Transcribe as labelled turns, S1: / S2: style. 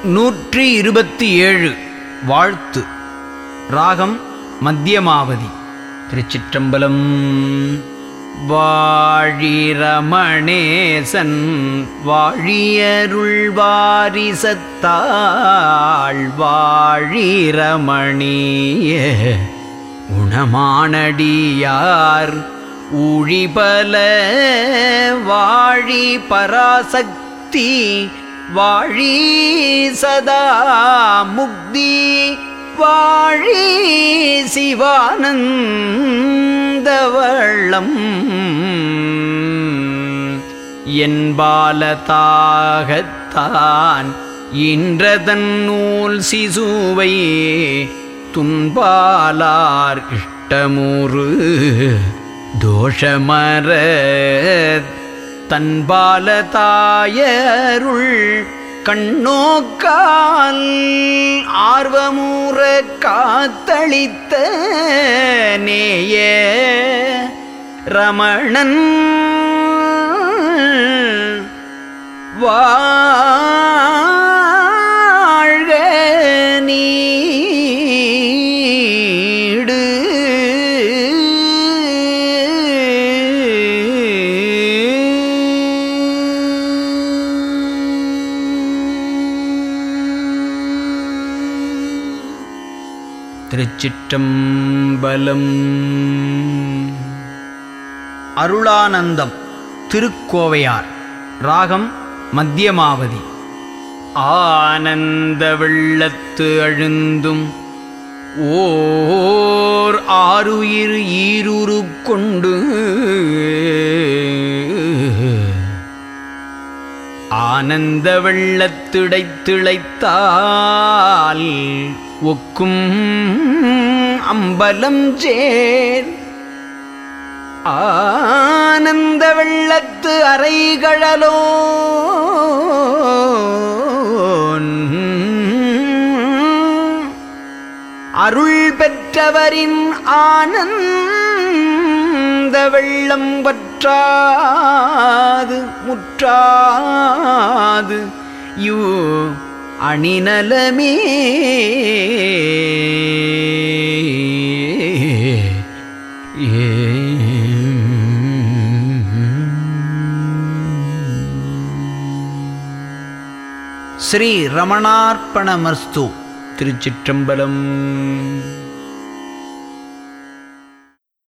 S1: நூற்றி இருபத்தி ஏழு வாழ்த்து ராகம் மத்தியமாவதி திருச்சிற்றம்பலம் வாழிரமணேசன் வாழியருள் வாரிசத்தாள் வாழிரமணிய குணமானடியார் ஊழிபல வாழி பராசக்தி வாழி சதா முக்தி வாழி சிவானந்தவள்ளம் என்பாலதாகத்தான் இன்றதன் நூல் சிசுவை துன்பாலார் இஷ்டமுறு தோஷமர தன்பால தாயருள் கண்ணோக்கால் ஆர்வமுற காத்தளித்த நேய ரமணன் வாழ்க நீடு திருச்சிற்றம்பலம் அருளானந்தம் திருக்கோவையார் ராகம் மத்தியமாவதி ஆனந்த வெள்ளத்து அழுந்தும் ஓர் ஆருயிர் ஈருரு கொண்டு ஆனந்த வெள்ளத்திடைத் திளைத்தால் ஒக்கும் அம்பலம் சேர் ஆனந்த வெள்ளத்து அறைகழலோ அருள் பெற்றவரின் ஆனந்த வெள்ளம் வற்றாது முற்றாது யூ அணிநலமே ஸ்ரீ ரமணார்ப்பணமஸ்து திருச்சிற்றம்பலம்